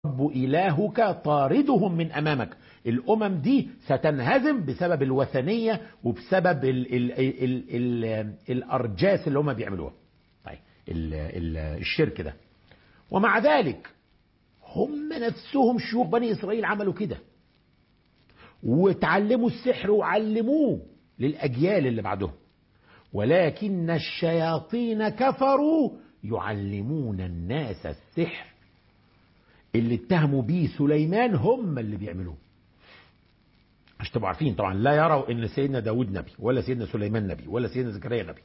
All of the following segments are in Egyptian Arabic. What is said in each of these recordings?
رب إلهك طاردهم من أمامك الأمم دي ستنهزم بسبب الوثنية وبسبب ال ال ال ال الأرجاس اللي هم بيعملوها طيب ال ال الشرك ده ومع ذلك هم نفسهم شيوخ بني إسرائيل عملوا كده وتعلموا السحر وعلموه للأجيال اللي بعدهم ولكن الشياطين كفروا يعلمون الناس السحر اللي اتهموا بيه سليمان هم اللي بيعملوه عشان تبقوا عارفين طبعا لا يروا ان سيدنا داود نبي ولا سيدنا سليمان نبي ولا سيدنا زكريا نبي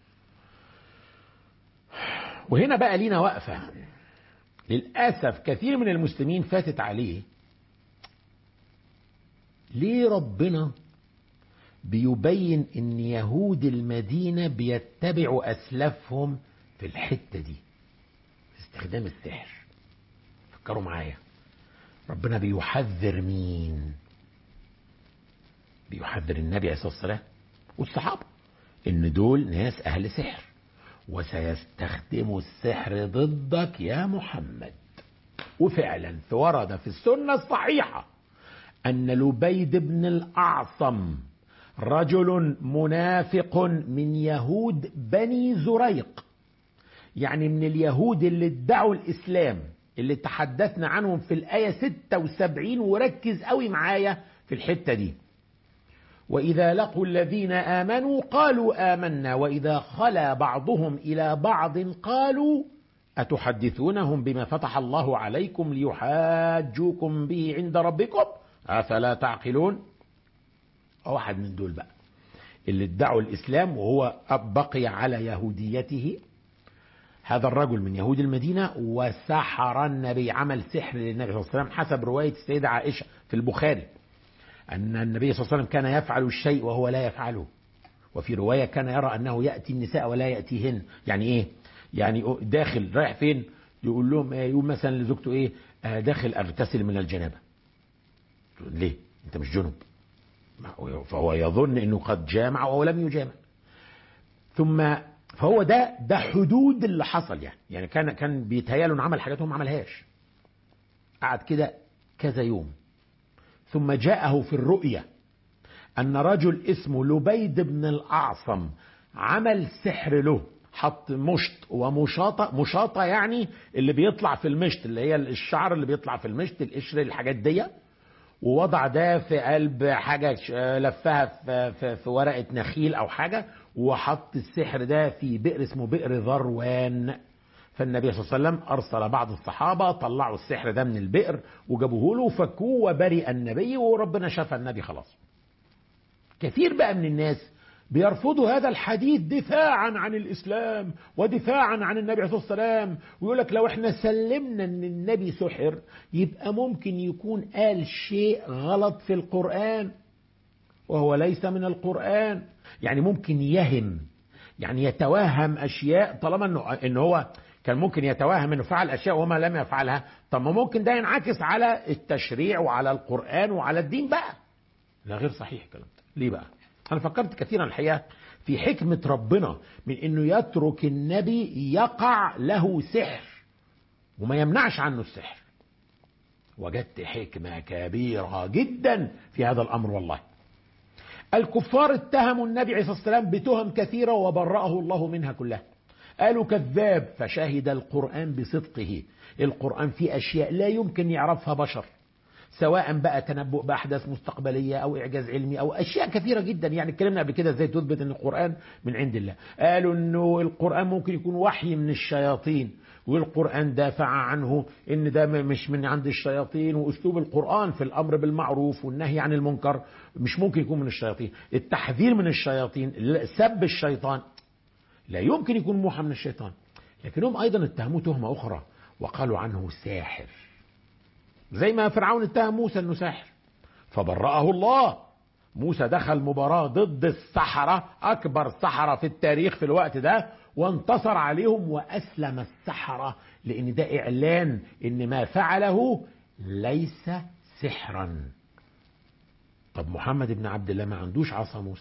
وهنا بقى لينا وقفة للأسف كثير من المسلمين فاتت عليه ليه ربنا بيبين ان يهود المدينة بيتبعوا أسلافهم في الحتة دي في استخدام السحر فكروا معايا ربنا بيحذر مين بيحذر النبي عليه الصلاة والسلام والصحابة ان دول ناس اهل سحر وسيستخدموا السحر ضدك يا محمد وفعلا ورد في السنة الصحيحة أن لبيد بن الأعصم رجل منافق من يهود بني زريق يعني من اليهود اللي ادعوا الإسلام اللي تحدثنا عنهم في الآية 76 وركز قوي معايا في الحتة دي وإذا لقوا الذين آمنوا قالوا آمنا وإذا خلا بعضهم إلى بعض قالوا أتحدثونهم بما فتح الله عليكم ليحاجوكم به عند ربكم أفلا تعقلون واحد من دول بقى اللي ادعوا الإسلام وهو بقي على يهوديته هذا الرجل من يهود المدينة وسحر النبي عمل سحر للنبي صلى الله عليه وسلم حسب رواية السيدة عائشة في البخاري أن النبي صلى الله عليه وسلم كان يفعل الشيء وهو لا يفعله وفي رواية كان يرى أنه يأتي النساء ولا يأتيهن يعني إيه يعني داخل رايح فين يقول لهم إيه يقول مثلا لزوجته إيه آه داخل أغتسل من الجنابة ليه أنت مش جنب فهو يظن أنه قد جامع وهو لم يجامع ثم فهو ده ده حدود اللي حصل يعني يعني كان كان بيتهيأله انه عمل حاجات هو ما عملهاش قعد كده كذا يوم ثم جاءه في الرؤيا أن رجل اسمه لبيد بن الأعصم عمل سحر له حط مشط ومشاطة مشاطة يعني اللي بيطلع في المشط اللي هي الشعر اللي بيطلع في المشط القشر الحاجات دي ووضع ده في قلب حاجة لفها في, في, في ورقة نخيل أو حاجة وحط السحر ده في بئر اسمه بئر ذروان فالنبي صلى الله عليه وسلم أرسل بعض الصحابة طلعوا السحر ده من البئر وجابوه له وفكوه وبرئ النبي وربنا شفى النبي خلاص كثير بقى من الناس بيرفضوا هذا الحديث دفاعا عن الإسلام ودفاعا عن النبي عليه الصلاة والسلام ويقول لك لو احنا سلمنا ان النبي سحر يبقى ممكن يكون قال شيء غلط في القرآن وهو ليس من القرآن يعني ممكن يهم يعني يتوهم أشياء طالما انه ان هو كان ممكن يتوهم انه فعل اشياء وما لم يفعلها طب ما ممكن ده ينعكس على التشريع وعلى القرآن وعلى الدين بقى لا غير صحيح الكلام ده ليه بقى انا فكرت كثيرا الحقيقه في حكمه ربنا من انه يترك النبي يقع له سحر وما يمنعش عنه السحر وجدت حكمه كبيره جدا في هذا الامر والله الكفار اتهموا النبي عليه الصلاه والسلام بتهم كثيره وبرأه الله منها كلها قالوا كذاب فشهد القرآن بصدقه القرآن فيه أشياء لا يمكن يعرفها بشر سواء بقى تنبؤ باحداث مستقبليه او اعجاز علمي او اشياء كثيره جدا يعني اتكلمنا قبل كده ازاي تثبت ان القران من عند الله قالوا انه القران ممكن يكون وحي من الشياطين والقران دافع عنه ان ده مش من عند الشياطين واسلوب القران في الامر بالمعروف والنهي عن المنكر مش ممكن يكون من الشياطين التحذير من الشياطين سب الشيطان لا يمكن يكون موحى من الشيطان لكنهم ايضا اتهموه تهمه اخرى وقالوا عنه ساحر زي ما فرعون اتهم موسى انه ساحر فبرأه الله موسى دخل مباراة ضد السحرة أكبر سحرة في التاريخ في الوقت ده وانتصر عليهم وأسلم السحرة لأن ده إعلان إن ما فعله ليس سحرا طب محمد بن عبد الله ما عندوش عصا موسى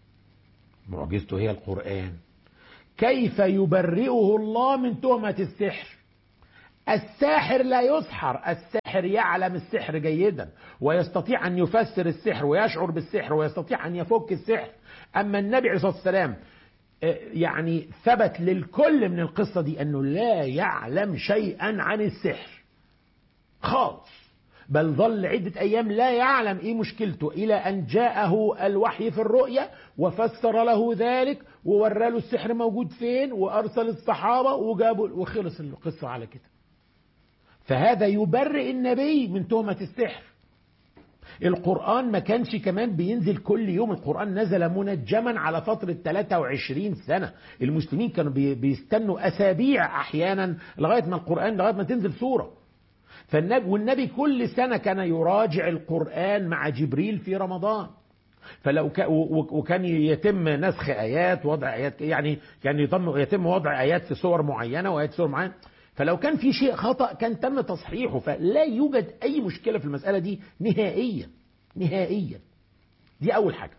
معجزته هي القرآن كيف يبرئه الله من تهمة السحر الساحر لا يسحر الساحر يعلم السحر جيدا ويستطيع أن يفسر السحر ويشعر بالسحر ويستطيع أن يفك السحر أما النبي عليه الصلاة والسلام يعني ثبت للكل من القصة دي أنه لا يعلم شيئا عن السحر خالص بل ظل عدة أيام لا يعلم إيه مشكلته إلى أن جاءه الوحي في الرؤيا وفسر له ذلك وورى له السحر موجود فين وأرسل الصحابة وجابوا وخلص القصة على كده فهذا يبرئ النبي من تهمة السحر القرآن ما كانش كمان بينزل كل يوم القرآن نزل منجما على فترة 23 سنة المسلمين كانوا بيستنوا أسابيع أحيانا لغاية ما القرآن لغاية ما تنزل سورة فالنبي والنبي كل سنة كان يراجع القرآن مع جبريل في رمضان فلو ك... وكان يتم نسخ آيات وضع آيات يعني كان يتم يتم وضع آيات في صور معينة وآيات في صور معينة فلو كان في شيء خطأ كان تم تصحيحه فلا يوجد أي مشكلة في المسألة دي نهائيا نهائيا دي أول حاجة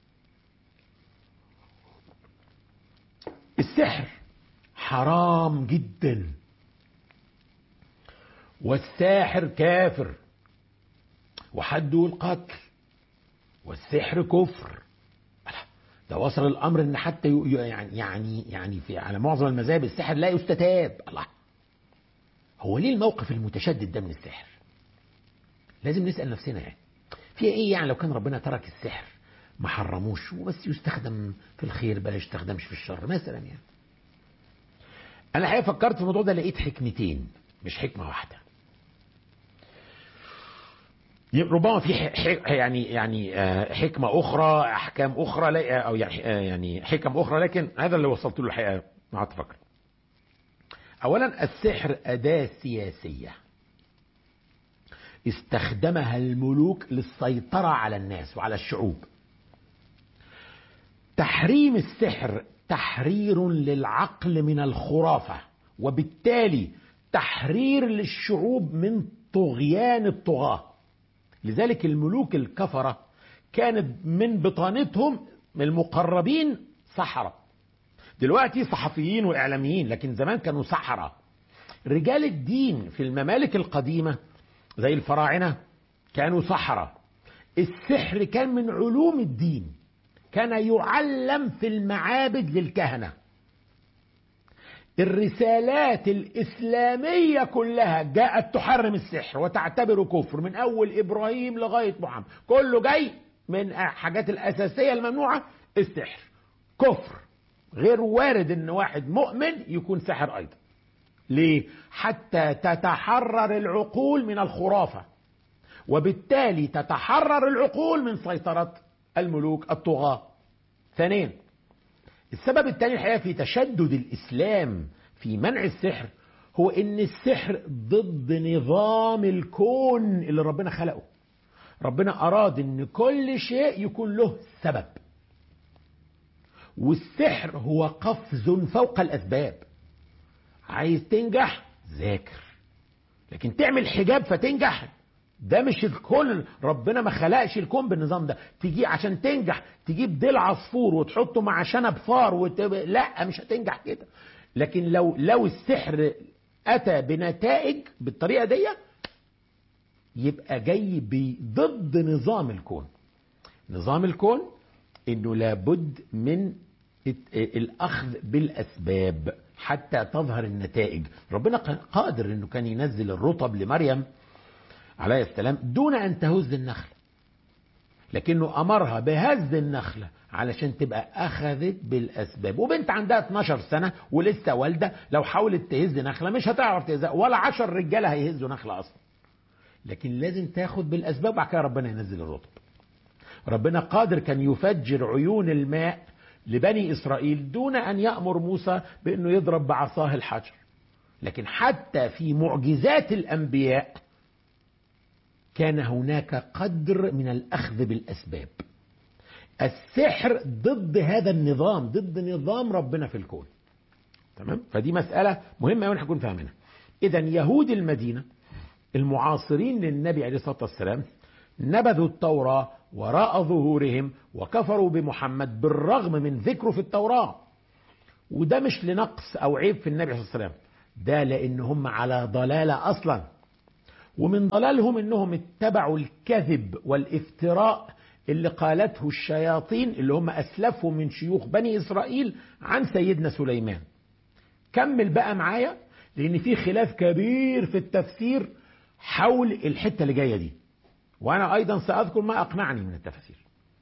السحر حرام جدا والساحر كافر وحده القتل والسحر كفر ده وصل الامر ان حتى يعني يعني يعني في على معظم المذاهب السحر لا يستتاب الله هو ليه الموقف المتشدد ده من السحر لازم نسال نفسنا يعني في ايه يعني لو كان ربنا ترك السحر ما حرموش وبس يستخدم في الخير بلا يستخدمش في الشر مثلا يعني انا الحقيقه فكرت في الموضوع ده لقيت حكمتين مش حكمه واحده ربما في يعني يعني حكمه اخرى احكام اخرى او يعني حكم اخرى لكن هذا اللي وصلت له الحقيقه قعدت افكر اولا السحر اداه سياسيه استخدمها الملوك للسيطره على الناس وعلى الشعوب تحريم السحر تحرير للعقل من الخرافه وبالتالي تحرير للشعوب من طغيان الطغاه لذلك الملوك الكفرة كانت من بطانتهم المقربين سحرة دلوقتي صحفيين وإعلاميين لكن زمان كانوا سحرة رجال الدين في الممالك القديمة زي الفراعنة كانوا سحرة السحر كان من علوم الدين كان يعلم في المعابد للكهنة الرسالات الإسلامية كلها جاءت تحرم السحر وتعتبره كفر من أول إبراهيم لغاية محمد كله جاي من حاجات الأساسية الممنوعة السحر كفر غير وارد ان واحد مؤمن يكون ساحر ايضا ليه حتى تتحرر العقول من الخرافة وبالتالي تتحرر العقول من سيطرة الملوك الطغاة ثانيا السبب الثاني الحقيقة في تشدد الإسلام في منع السحر هو ان السحر ضد نظام الكون اللي ربنا خلقه ربنا أراد ان كل شيء يكون له سبب والسحر هو قفز فوق الأسباب عايز تنجح ذاكر لكن تعمل حجاب فتنجح ده مش الكون ربنا ما خلقش الكون بالنظام ده تيجي عشان تنجح تجيب ديل عصفور وتحطه مع شنب فار وتب... لا مش هتنجح كده لكن لو لو السحر اتى بنتائج بالطريقه دي يبقى جاي ضد نظام الكون نظام الكون انه لابد من الاخذ بالاسباب حتى تظهر النتائج ربنا قادر انه كان ينزل الرطب لمريم عليه السلام دون ان تهز النخله لكنه امرها بهز النخله علشان تبقى اخذت بالاسباب وبنت عندها 12 سنه ولسه والده لو حاولت تهز نخله مش هتعرف تهزها ولا 10 رجاله هيهزوا نخله اصلا لكن لازم تاخد بالاسباب وبعد كده ربنا ينزل الرطب ربنا قادر كان يفجر عيون الماء لبني اسرائيل دون ان يامر موسى بانه يضرب بعصاه الحجر لكن حتى في معجزات الانبياء كان هناك قدر من الاخذ بالاسباب السحر ضد هذا النظام ضد نظام ربنا في الكون تمام فدي مساله مهمه قوي نكون فاهمينها اذا يهود المدينه المعاصرين للنبي عليه الصلاه والسلام نبذوا التوراه وراء ظهورهم وكفروا بمحمد بالرغم من ذكره في التوراه وده مش لنقص او عيب في النبي صلى الله عليه وسلم ده لان هم على ضلالة اصلا ومن ضلالهم انهم اتبعوا الكذب والافتراء اللي قالته الشياطين اللي هم اسلفوا من شيوخ بني اسرائيل عن سيدنا سليمان كمل بقى معايا لان في خلاف كبير في التفسير حول الحته اللي جايه دي وانا ايضا ساذكر ما اقنعني من التفاسير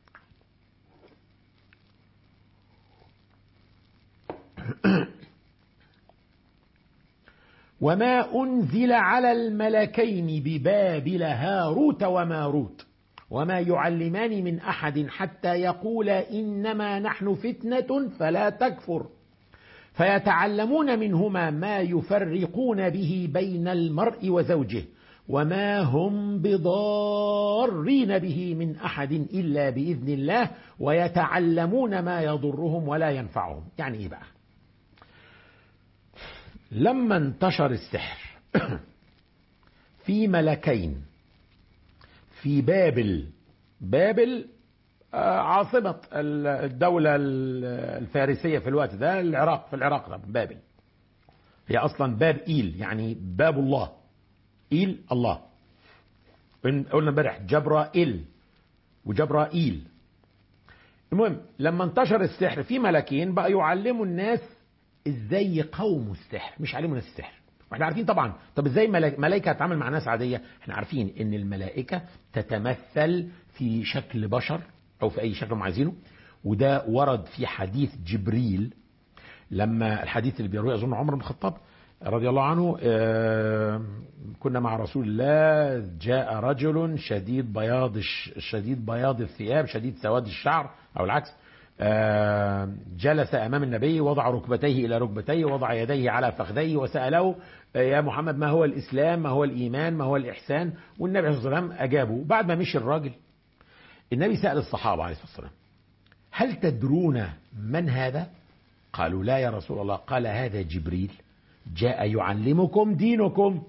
وما انزل على الملكين ببابل هاروت وماروت وما يعلمان من احد حتى يقولا انما نحن فتنه فلا تكفر فيتعلمون منهما ما يفرقون به بين المرء وزوجه وما هم بضارين به من احد الا باذن الله ويتعلمون ما يضرهم ولا ينفعهم يعني ايه بقى لما انتشر السحر في ملكين في بابل بابل عاصمة الدولة الفارسية في الوقت ده العراق في العراق ده بابل هي أصلا باب إيل يعني باب الله إيل الله قلنا امبارح جبرائيل وجبرائيل المهم لما انتشر السحر في ملكين بقى يعلموا الناس ازاي يقاوموا السحر مش يعلموا الناس السحر واحنا عارفين طبعا طب ازاي ملائكه تتعامل مع ناس عاديه احنا عارفين ان الملائكه تتمثل في شكل بشر او في اي شكل هم عايزينه وده ورد في حديث جبريل لما الحديث اللي بيرويه اظن عمر بن الخطاب رضي الله عنه كنا مع رسول الله جاء رجل شديد بياض شديد بياض الثياب شديد سواد الشعر او العكس جلس امام النبي وضع ركبتيه الى ركبتيه وضع يديه على فخذيه وساله يا محمد ما هو الاسلام ما هو الايمان ما هو الاحسان والنبي عليه الصلاه والسلام اجابه بعد ما مشي الراجل النبي سال الصحابه عليه الصلاه والسلام هل تدرون من هذا قالوا لا يا رسول الله قال هذا جبريل جاء يعلمكم دينكم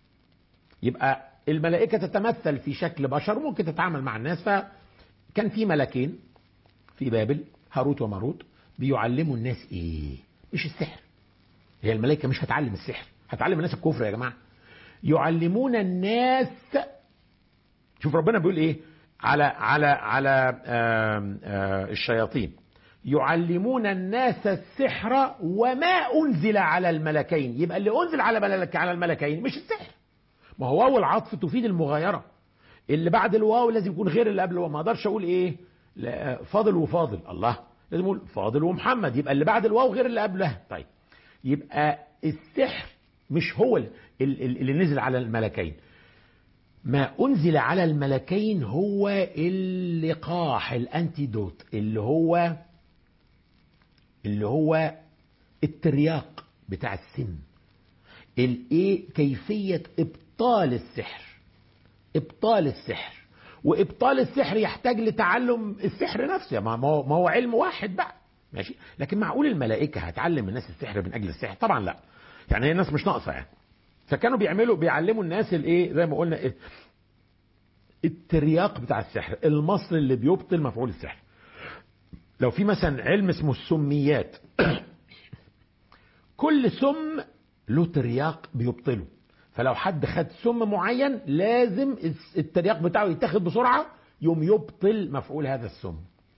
يبقى الملائكة تتمثل في شكل بشر وممكن تتعامل مع الناس فكان في ملكين في بابل هاروت وماروت بيعلموا الناس ايه مش السحر هي الملائكة مش هتعلم السحر هتعلم الناس الكفر يا جماعة يعلمون الناس شوف ربنا بيقول ايه على على على آآ آآ الشياطين يعلمون الناس السحر وما انزل على الملكين يبقى اللي انزل على ملك على الملكين مش السحر ما هو واو العطف تفيد المغايره اللي بعد الواو لازم يكون غير اللي قبل الواو ما اقدرش اقول ايه لا فاضل وفاضل الله لازم اقول فاضل ومحمد يبقى اللي بعد الواو غير اللي قبلها طيب يبقى السحر مش هو اللي نزل على الملكين ما انزل على الملكين هو اللقاح الانتيدوت اللي هو اللي هو الترياق بتاع السم الايه كيفيه ابطال السحر ابطال السحر وابطال السحر يحتاج لتعلم السحر نفسه ما هو ما هو علم واحد بقى ماشي لكن معقول الملائكه هتعلم الناس السحر من اجل السحر طبعا لا يعني هي الناس مش ناقصه يعني فكانوا بيعملوا بيعلموا الناس الايه زي ما قلنا إيه الترياق بتاع السحر المصل اللي بيبطل مفعول السحر لو في مثلا علم اسمه السميات كل سم له ترياق بيبطله فلو حد خد سم معين لازم الترياق بتاعه يتاخد بسرعه يوم يبطل مفعول هذا السم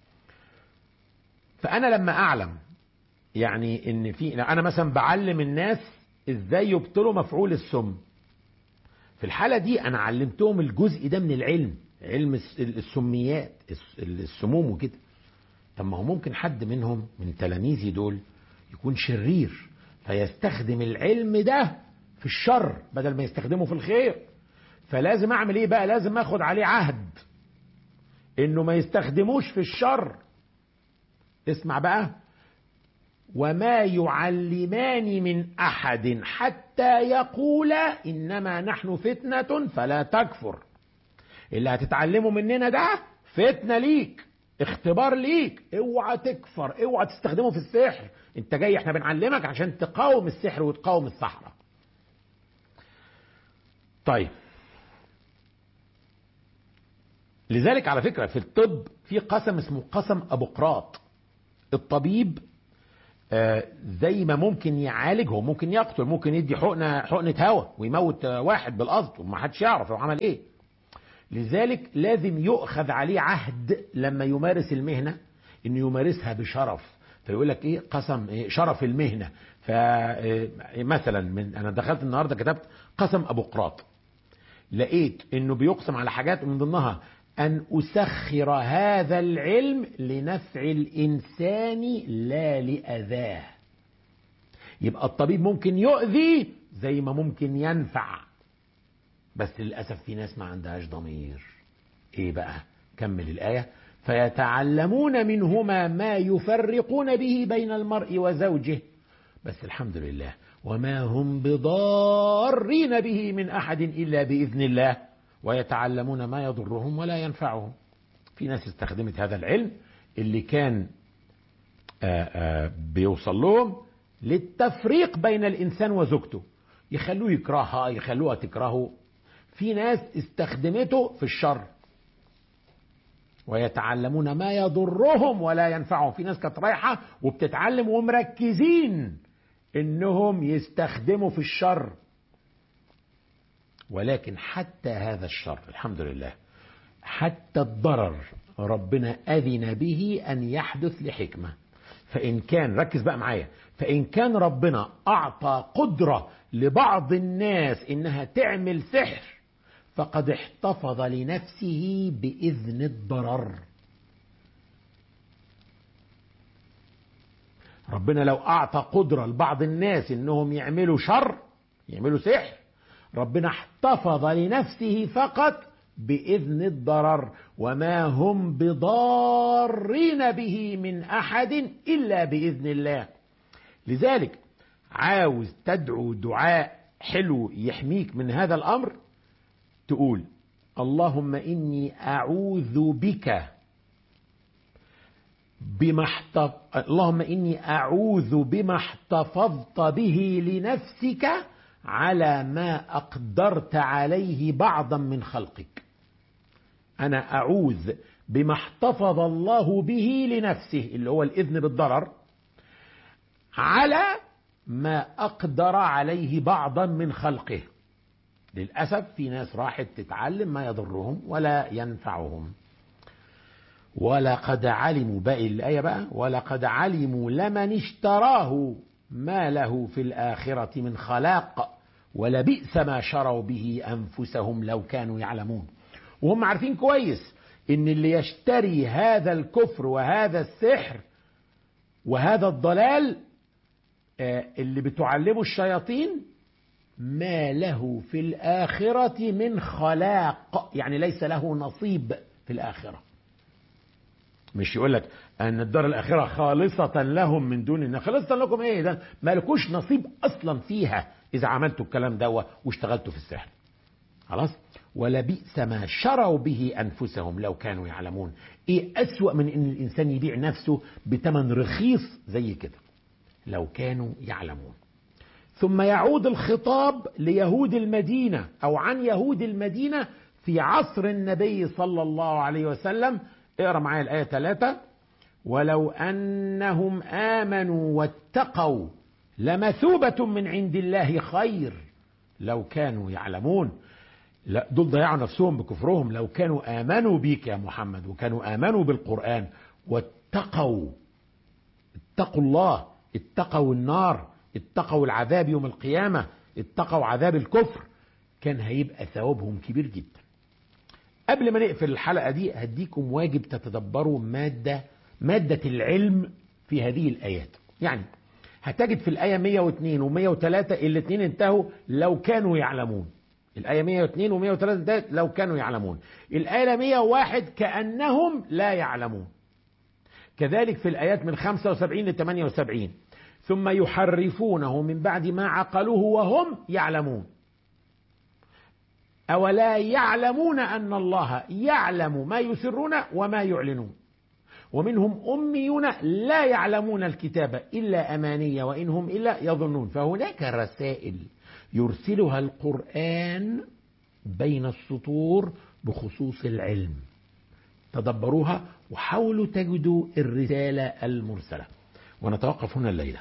فانا لما اعلم يعني ان في انا مثلا بعلم الناس ازاي يبطلوا مفعول السم في الحاله دي انا علمتهم الجزء ده من العلم علم السميات السموم وكده طب ما هو ممكن حد منهم من تلاميذي دول يكون شرير فيستخدم العلم ده في الشر بدل ما يستخدمه في الخير فلازم اعمل ايه بقى لازم اخد عليه عهد انه ما يستخدموش في الشر اسمع بقى وما يعلمان من احد حتى يقولا انما نحن فتنه فلا تكفر اللي هتتعلمه مننا ده فتنه ليك اختبار ليك اوعى تكفر اوعى تستخدمه في السحر انت جاي احنا بنعلمك عشان تقاوم السحر وتقاوم السحرة طيب لذلك على فكرة في الطب في قسم اسمه قسم أبقراط الطبيب آه، زي ما ممكن يعالج هو ممكن يقتل ممكن يدي حقنه حقنه هواء ويموت آه، واحد بالقصد وما حدش يعرف هو عمل ايه لذلك لازم يؤخذ عليه عهد لما يمارس المهنه انه يمارسها بشرف فيقول لك ايه قسم إيه شرف المهنه فمثلا من انا دخلت النهارده كتبت قسم ابو قراط لقيت انه بيقسم على حاجات من ضمنها ان اسخر هذا العلم لنفع الانسان لا لاذاه يبقى الطبيب ممكن يؤذي زي ما ممكن ينفع بس للاسف في ناس ما عندهاش ضمير ايه بقى كمل الايه فيتعلمون منهما ما يفرقون به بين المرء وزوجه بس الحمد لله وما هم بضارين به من احد الا باذن الله ويتعلمون ما يضرهم ولا ينفعهم في ناس استخدمت هذا العلم اللي كان آآ آآ بيوصل لهم للتفريق بين الانسان وزوجته يخلوه يكرهها يخلوها تكرهه في ناس استخدمته في الشر ويتعلمون ما يضرهم ولا ينفعهم في ناس كانت رايحه وبتتعلم ومركزين انهم يستخدموا في الشر ولكن حتى هذا الشر الحمد لله حتى الضرر ربنا أذن به أن يحدث لحكمة فإن كان ركز بقى معايا فإن كان ربنا أعطى قدرة لبعض الناس إنها تعمل سحر فقد احتفظ لنفسه بإذن الضرر ربنا لو أعطى قدرة لبعض الناس إنهم يعملوا شر يعملوا سحر ربنا احتفظ لنفسه فقط باذن الضرر وما هم بضارين به من احد الا باذن الله لذلك عاوز تدعو دعاء حلو يحميك من هذا الامر تقول اللهم اني اعوذ بك بما احتف... اللهم اني اعوذ بما احتفظت به لنفسك على ما اقدرت عليه بعضا من خلقك انا اعوذ بما احتفظ الله به لنفسه اللي هو الاذن بالضرر على ما اقدر عليه بعضا من خلقه للاسف في ناس راحت تتعلم ما يضرهم ولا ينفعهم ولقد علموا باقي الايه بقى ولقد علموا لمن اشتراه ما له في الآخرة من خلاق ولبئس ما شروا به أنفسهم لو كانوا يعلمون وهم عارفين كويس إن اللي يشتري هذا الكفر وهذا السحر وهذا الضلال اللي بتعلمه الشياطين ما له في الآخرة من خلاق يعني ليس له نصيب في الآخرة مش يقول لك ان الدار الاخره خالصه لهم من دون الناس خالصه لكم ايه ده مالكوش نصيب اصلا فيها اذا عملتوا الكلام ده واشتغلتوا في السحر خلاص ولبئس ما شروا به انفسهم لو كانوا يعلمون ايه اسوا من ان الانسان يبيع نفسه بثمن رخيص زي كده لو كانوا يعلمون ثم يعود الخطاب ليهود المدينه او عن يهود المدينه في عصر النبي صلى الله عليه وسلم اقرا معايا الايه 3 ولو انهم امنوا واتقوا لمثوبه من عند الله خير لو كانوا يعلمون لا دول ضيعوا نفسهم بكفرهم لو كانوا امنوا بيك يا محمد وكانوا امنوا بالقران واتقوا اتقوا الله اتقوا النار اتقوا العذاب يوم القيامه اتقوا عذاب الكفر كان هيبقى ثوابهم كبير جدا قبل ما نقفل الحلقة دي هديكم واجب تتدبروا مادة مادة العلم في هذه الآيات يعني هتجد في الآية 102 و103 الاثنين انتهوا لو كانوا يعلمون الآية 102 و103 انتهت لو كانوا يعلمون الآية 101 كأنهم لا يعلمون كذلك في الآيات من 75 ل 78 ثم يحرفونه من بعد ما عقلوه وهم يعلمون أولا يعلمون أن الله يعلم ما يسرون وما يعلنون ومنهم أميون لا يعلمون الكتاب إلا أمانية وإن هم إلا يظنون فهناك رسائل يرسلها القرآن بين السطور بخصوص العلم تدبروها وحاولوا تجدوا الرسالة المرسلة ونتوقف هنا الليلة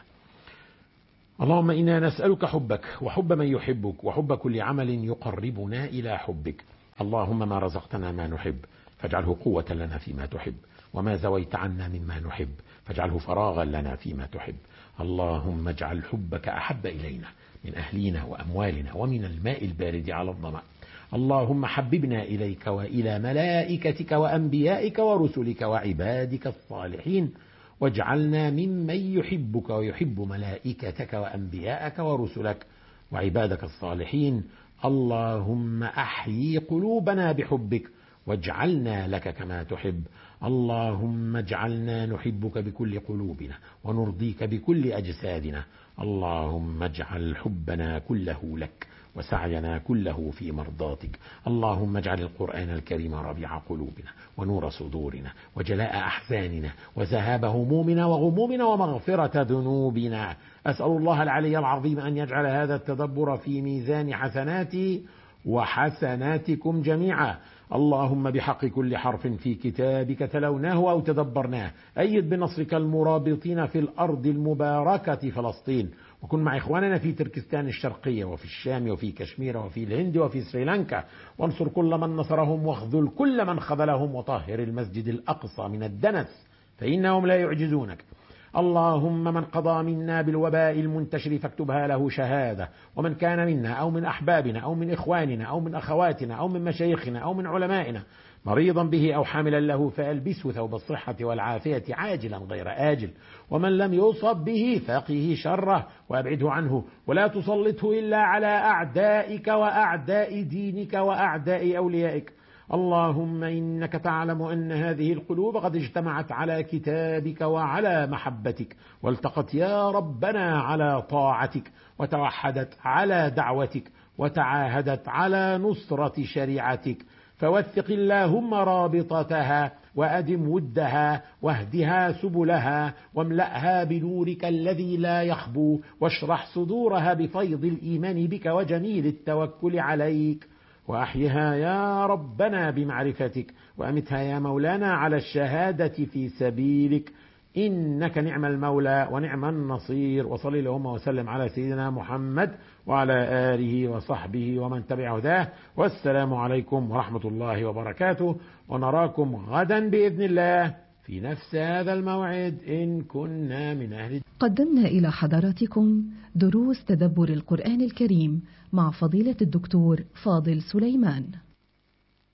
اللهم إنا نسألك حبك وحب من يحبك وحب كل عمل يقربنا إلى حبك اللهم ما رزقتنا ما نحب فاجعله قوة لنا فيما تحب وما زويت عنا مما نحب فاجعله فراغا لنا فيما تحب اللهم اجعل حبك أحب إلينا من أهلنا وأموالنا ومن الماء البارد على الظمأ اللهم حببنا إليك وإلى ملائكتك وأنبيائك ورسلك وعبادك الصالحين واجعلنا ممن يحبك ويحب ملائكتك وأنبياءك ورسلك وعبادك الصالحين اللهم أحيي قلوبنا بحبك واجعلنا لك كما تحب اللهم اجعلنا نحبك بكل قلوبنا ونرضيك بكل أجسادنا اللهم اجعل حبنا كله لك وسعينا كله في مرضاتك اللهم اجعل القرآن الكريم ربيع قلوبنا ونور صدورنا وجلاء أحزاننا وذهاب همومنا وغمومنا ومغفرة ذنوبنا أسأل الله العلي العظيم أن يجعل هذا التدبر في ميزان حسناتي وحسناتكم جميعا اللهم بحق كل حرف في كتابك تلوناه أو تدبرناه أيد بنصرك المرابطين في الأرض المباركة فلسطين وكن مع إخواننا في تركستان الشرقية وفي الشام وفي كشمير وفي الهند وفي سريلانكا وانصر كل من نصرهم واخذل كل من خذلهم وطهر المسجد الأقصى من الدنس فإنهم لا يعجزونك اللهم من قضى منا بالوباء المنتشر فاكتبها له شهادة ومن كان منا أو من أحبابنا أو من إخواننا أو من أخواتنا أو من مشايخنا أو من علمائنا مريضا به أو حاملا له فألبسه ثوب الصحة والعافية عاجلا غير آجل ومن لم يصب به فقه شره وأبعده عنه ولا تسلطه إلا على أعدائك وأعداء دينك وأعداء أوليائك اللهم إنك تعلم أن هذه القلوب قد اجتمعت على كتابك وعلى محبتك والتقت يا ربنا على طاعتك وتوحدت على دعوتك وتعاهدت على نصرة شريعتك فوثق اللهم رابطتها وأدم ودها واهدها سبلها واملأها بنورك الذي لا يخبو واشرح صدورها بفيض الإيمان بك وجميل التوكل عليك وأحيها يا ربنا بمعرفتك وأمتها يا مولانا على الشهادة في سبيلك إنك نعم المولى ونعم النصير وصل اللهم وسلم على سيدنا محمد وعلى آله وصحبه ومن تبع هداه والسلام عليكم ورحمة الله وبركاته ونراكم غدا بإذن الله في نفس هذا الموعد إن كنا من أهل قدمنا إلى حضراتكم دروس تدبر القرآن الكريم مع فضيلة الدكتور فاضل سليمان